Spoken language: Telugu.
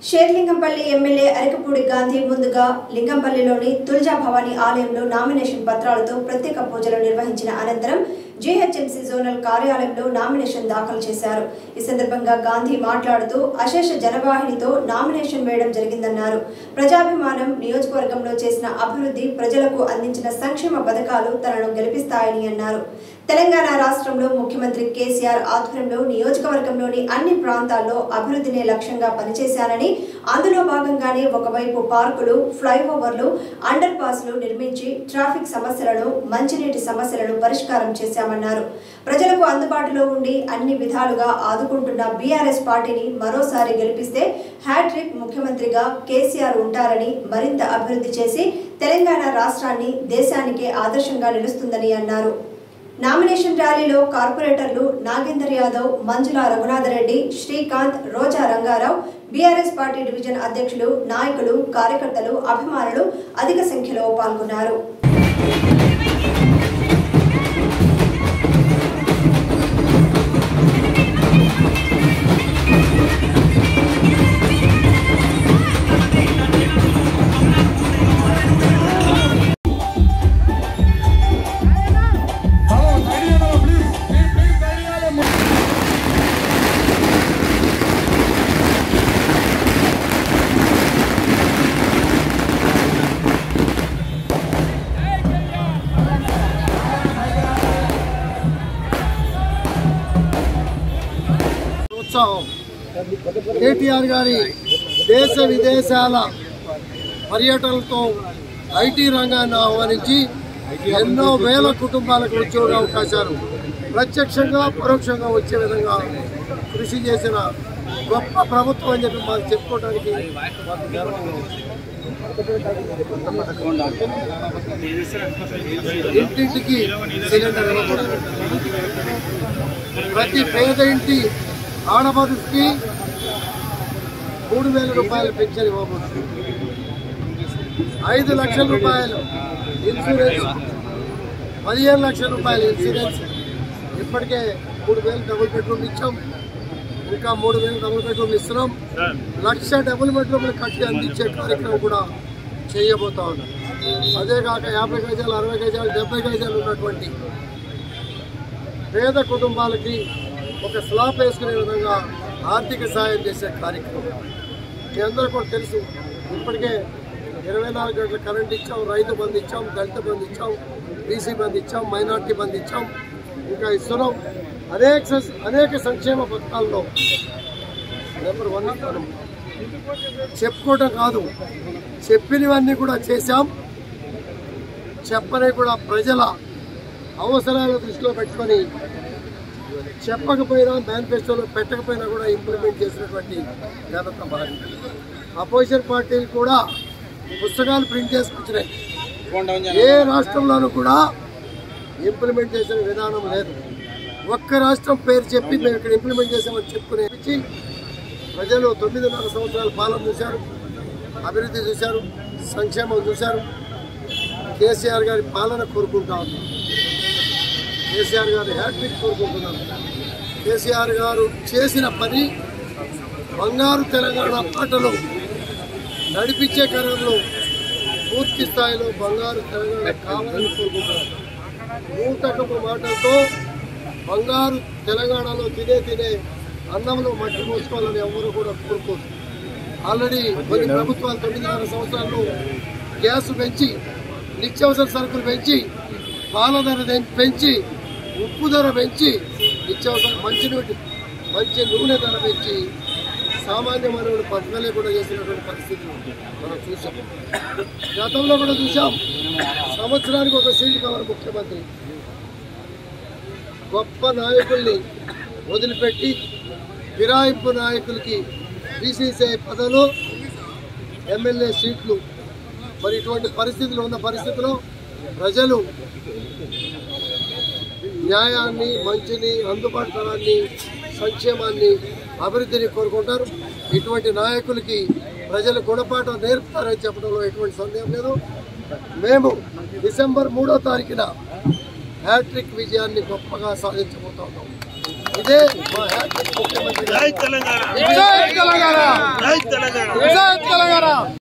షేర్లింగంపల్లి ఎమ్మెల్యే అరకపూడి గాంధీ ముందుగా లింగంపల్లిలోని తుల్జా భవానీ ఆలయంలో నామినేషన్ పత్రాలతో ప్రత్యేక పూజలు నిర్వహించిన అనంతరం జీహెచ్ఎంసీ జోనల్ కార్యాలయంలో నామినేషన్ దాఖలు చేశారు ఈ సందర్భంగా గాంధీ మాట్లాడుతూ అశేష జనవాహినితో నామినేషన్ వేయడం జరిగిందన్నారు ప్రజాభిమానం నియోజకవర్గంలో చేసిన అభివృద్ధి ప్రజలకు అందించిన సంక్షేమ పథకాలు తనను గెలిపిస్తాయని అన్నారు తెలంగాణ రాష్ట్రంలో ముఖ్యమంత్రి కేసీఆర్ ఆధ్వర్యంలో నియోజకవర్గంలోని అన్ని ప్రాంతాల్లో అభివృద్ధినే లక్ష్యంగా పనిచేశానని అందులో భాగంగానే ఒకవైపు పార్కులు ఫ్లైఓవర్లు అండర్ పాస్లు నిర్మించి ట్రాఫిక్ సమస్యలను మంచినీటి సమస్యలను పరిష్కారం చేశామన్నారు ప్రజలకు అందుబాటులో ఉండి అన్ని విధాలుగా ఆదుకుంటున్న బీఆర్ఎస్ పార్టీని మరోసారి గెలిపిస్తే హ్యాట్రిక్ ముఖ్యమంత్రిగా కేసీఆర్ ఉంటారని మరింత అభివృద్ధి చేసి తెలంగాణ రాష్ట్రాన్ని దేశానికే ఆదర్శంగా నిలుస్తుందని అన్నారు నామినేషన్ ర్యాలీలో కార్పొరేటర్లు Nagender Yadav Manjula Raghunatha Reddy Srikanth Roja Ranga Rao BRS party division అధ్యక్షులు నాయకులు కార్యకర్తలు అభిమానులు అధిక సంఖ్యలో పాల్గొన్నారు ఉత్సాహం కేటీఆర్ గారి దేశ విదేశాల పర్యటనలతో ఐటీ రంగాన్ని ఆహ్వానించి ఎన్నో వేల కుటుంబాలకు ఉద్యోగ అవకాశాలు ప్రత్యక్షంగా పరోక్షంగా వచ్చే విధంగా కృషి చేసిన గొప్ప ప్రభుత్వం అని చెప్పి మాకు చెప్పుకోవడానికి మాకు గర్వంగా ఉంది. ఇంటింటికి సిలిండర్ ఇవ్వకూడదు ప్రతి పేద ఇంటి ఆడపడుచుకి మూడు వేల రూపాయలు పెన్షన్ ఇవ్వబోతుంది ఐదు లక్షల రూపాయలు ఇన్సూరెన్స్ పదిహేను లక్షల రూపాయలు ఇన్సూరెన్స్ ఇప్పటికే మూడు వేలు డబుల్ బెడ్రూమ్ ఇచ్చాం ఇంకా మూడు వేలు డబుల్ బెడ్రూమ్ ఇస్తున్నాం లక్ష డబుల్ బెడ్రూమ్లు కట్టి అందించే కార్యక్రమం కూడా చేయబోతా ఉన్నాం అదే కాక యాభై గజాలు అరవై గజాలు డెబ్బై గజాలు ఉన్నటువంటి పేద కుటుంబాలకి ఒక స్లాబ్ వేసుకునే విధంగా ఆర్థిక సాయం చేసే కార్యక్రమం మీ అందరూ కూడా తెలుసు ఇప్పటికే ఇరవై నాలుగు గంటల కరెంట్ ఇచ్చాం రైతు బంధు ఇచ్చాం దళిత బంధు ఇచ్చాం బీసీ బంధు ఇచ్చాం మైనార్టీ బంధు ఇచ్చాం ఇంకా ఇస్తున్నాం అనేక స- అనేక సంక్షేమ పథకాల్లో నెంబర్ వన్ మనం చెప్పుకోవటం కాదు చెప్పినవన్నీ కూడా చేశాం చెప్పని కూడా ప్రజల అవసరాలను దృష్టిలో పెట్టుకొని చెప్పకపోయినా మేనిఫెస్టోలో పెట్టకపోయినా కూడా ఇంప్లిమెంట్ చేసినటువంటి ఘనత భారీ అపోజిషన్ పార్టీలు కూడా పుస్తకాలు ప్రింట్ చేసుకొచ్చినాయి ఏ రాష్ట్రంలోనూ కూడా ఇంప్లిమెంట్ చేసిన విధానం లేదు ఒక్క రాష్ట్రం పేరు చెప్పి మేము ఇక్కడ ఇంప్లిమెంట్ చేసామని చెప్పుకునే ఇచ్చి ప్రజలు తొమ్మిదిన్నర సంవత్సరాల పాలన చూశారు అభివృద్ధి చూశారు సంక్షేమం చూశారు కేసీఆర్ గారి పాలన కోరుకుంటా ఉన్నారు కేసీఆర్ గారి హ్యాట్రిక్ కోరుకుంటున్నాను కేసీఆర్ గారు చేసిన పని బంగారు తెలంగాణ పాటలు నడిపించే క్రమంలో పూర్తి స్థాయిలో బంగారు తెలంగాణ కావాలని కోరుకుంటున్నాను నూటకపు మాటలతో బంగారు తెలంగాణలో తినే తినే అన్నంలో మట్టి మోసుకోవాలని ఎవరు కూడా కోరుకోరు ఆల్రెడీ కొన్ని ప్రభుత్వాలు తొమ్మిదిన్నర సంవత్సరాల్లో గ్యాస్ పెంచి నిత్యావసర సరుకులు పెంచి పాల ధర పెం- పెంచి ఉప్పు ధర పెంచి నిత్యావసర మంచినీటి మంచి నూనె ధర పెంచి సామాన్య మానవుడు బతకలే కూడా చేసినటువంటి పరిస్థితులు మనం చూసాం గతంలో కూడా చూసాం సంవత్సరానికి ఒక సీటు కావాలి ముఖ్యమంత్రి గొప్ప నాయకుల్ని వదిలిపెట్టి ఫిరాయింపు నాయకులకి బీసీసీఐ పదవులు ఎమ్మెల్యే సీట్లు మరి ఇటువంటి పరిస్థితులు ఉన్న పరిస్థితిలో ప్రజలు న్యాయాన్ని మంచిని అందుబాటుతనాన్ని సంక్షేమాన్ని అభివృద్ధిని కోరుకుంటారు ఇటువంటి నాయకులకి ప్రజలు గుణపాఠం నేర్పుతారని చెప్పడంలో ఎటువంటి సందేహం లేదు మేము డిసెంబర్ మూడో తారీఖున హ్యాట్రిక్ విజయాన్ని గొప్పగా సాధించబోతా ఉన్నాం ఇదే మా హ్యాట్రిక్ ముఖ్యమంత్రి గారి జై తెలంగాణ జై తెలంగాణ జై తెలంగాణ ప్రజలారా